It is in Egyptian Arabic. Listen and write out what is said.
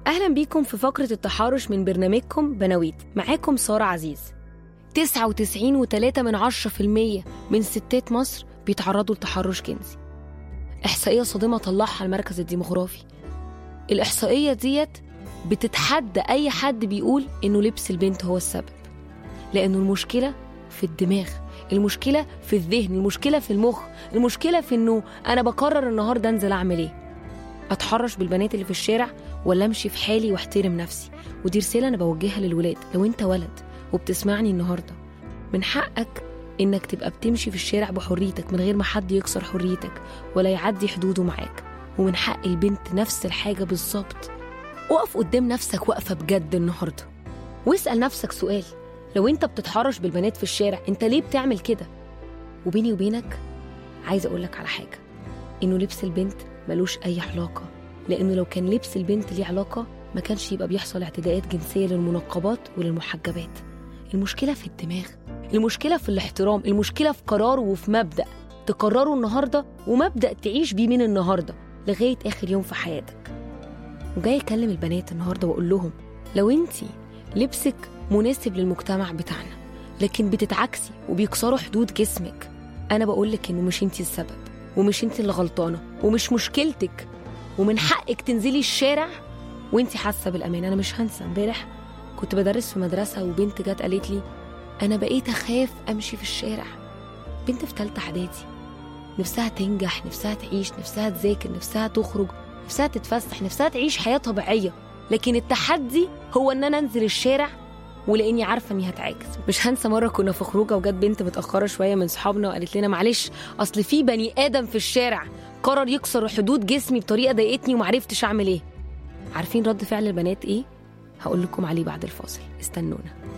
أهلا بيكم في فقرة التحرش من برنامجكم بناويت معاكم سارة عزيز 99.3 من 10% من ستات مصر بيتعرضوا لتحرش جنسي إحصائية صادمة طلعها المركز الديموغرافي الإحصائية ديت بتتحدى أي حد بيقول إنه لبس البنت هو السبب لأنه المشكلة في الدماغ المشكلة في الذهن المشكلة في المخ المشكلة في إنه أنا بقرر النهاردة أنزل أعمل إيه أتحرش بالبنات اللي في الشارع ولا أمشي في حالي وأحترم نفسي ودي رسالة أنا بوجهها للولاد لو أنت ولد وبتسمعني النهاردة من حقك إنك تبقى بتمشي في الشارع بحريتك من غير ما حد يكسر حريتك ولا يعدي حدوده معاك ومن حق البنت نفس الحاجة بالظبط اقف قدام نفسك واقفة بجد النهاردة واسأل نفسك سؤال لو انت بتتحرش بالبنات في الشارع انت ليه بتعمل كده وبيني وبينك عايزة أقولك على حاجة إنه لبس البنت ملوش أي علاقة لأنه لو كان لبس البنت ليه علاقة ما كانش يبقى بيحصل اعتداءات جنسية للمنقبات وللمحجبات المشكلة في الدماغ المشكلة في الاحترام المشكلة في قرار وفي مبدأ تقرره النهاردة ومبدأ تعيش بيه من النهاردة لغاية آخر يوم في حياتك وجاي أكلم البنات النهاردة وأقول لهم لو أنتي لبسك مناسب للمجتمع بتاعنا لكن بتتعكسي وبيكسروا حدود جسمك أنا بقولك إنه مش أنتي السبب ومش أنتي اللي غلطانة ومش مشكلتك ومن حقك تنزلي الشارع وانتي حاسة بالأمان أنا مش هنسى امبارح كنت بدرس في مدرسة وبنت جت قالت لي أنا بقيت أخاف أمشي في الشارع بنت في تالتة إعدادي نفسها تنجح نفسها تعيش نفسها تذاكر نفسها تخرج نفسها تتفسح نفسها تعيش حياة طبيعية لكن التحدي هو ان انا انزل الشارع ولاني عارفه اني هتعاكس مش هنسى مره كنا في خروجه وجت بنت متاخره شويه من صحابنا وقالت لنا معلش اصل في بني ادم في الشارع قرر يكسر حدود جسمي بطريقه ضايقتني ومعرفتش اعمل ايه عارفين رد فعل البنات ايه هقول لكم عليه بعد الفاصل استنونا